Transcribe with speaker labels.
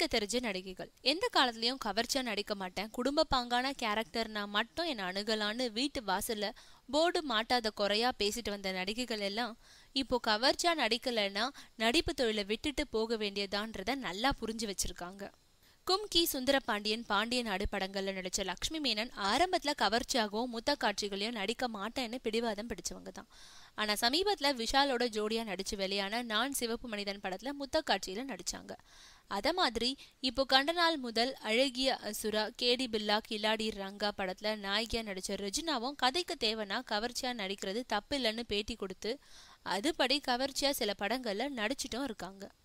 Speaker 1: நடிக்க தெரிஞ்ச நடிகைகள் எந்த காலத்துலயும் கவர்ச்சியா நடிக்க மாட்டேன் குடும்ப பாங்கான கேரக்டர்னா மட்டும் என்னை அணுகலான்னு வீட்டு வாசல்ல போர்டு மாட்டாத குறையா பேசிட்டு வந்த நடிகைகள் எல்லாம் இப்போ கவர்ச்சியா நடிக்கலைன்னா நடிப்பு தொழிலை விட்டுட்டு போக வேண்டியதான்றத நல்லா புரிஞ்சு வச்சிருக்காங்க கும்கி சுந்தரபாண்டியன் பாண்டிய நாடு படங்கள்ல நடிச்ச லக்ஷ்மி மேனன் ஆரம்பத்துல கவர்ச்சியாகவும் முத்த காட்சிகளையும் நடிக்க மாட்டேன்னு பிடிவாதம் பிடிச்சவங்க தான் ஆனா சமீபத்துல விஷாலோட ஜோடியா நடிச்சு வெளியான நான் சிவப்பு மனிதன் படத்துல முத்த காட்சியில நடிச்சாங்க அத மாதிரி இப்போ கண்ட நாள் முதல் அழகிய அசுரா கேடி பில்லா கில்லாடி ரங்கா படத்துல நாயகியா நடிச்ச ரெஜினாவும் கதைக்கு தேவைன்னா கவர்ச்சியா நடிக்கிறது தப்பு இல்லைன்னு பேட்டி கொடுத்து அதுபடி கவர்ச்சியா சில படங்கள்ல நடிச்சிட்டும் இருக்காங்க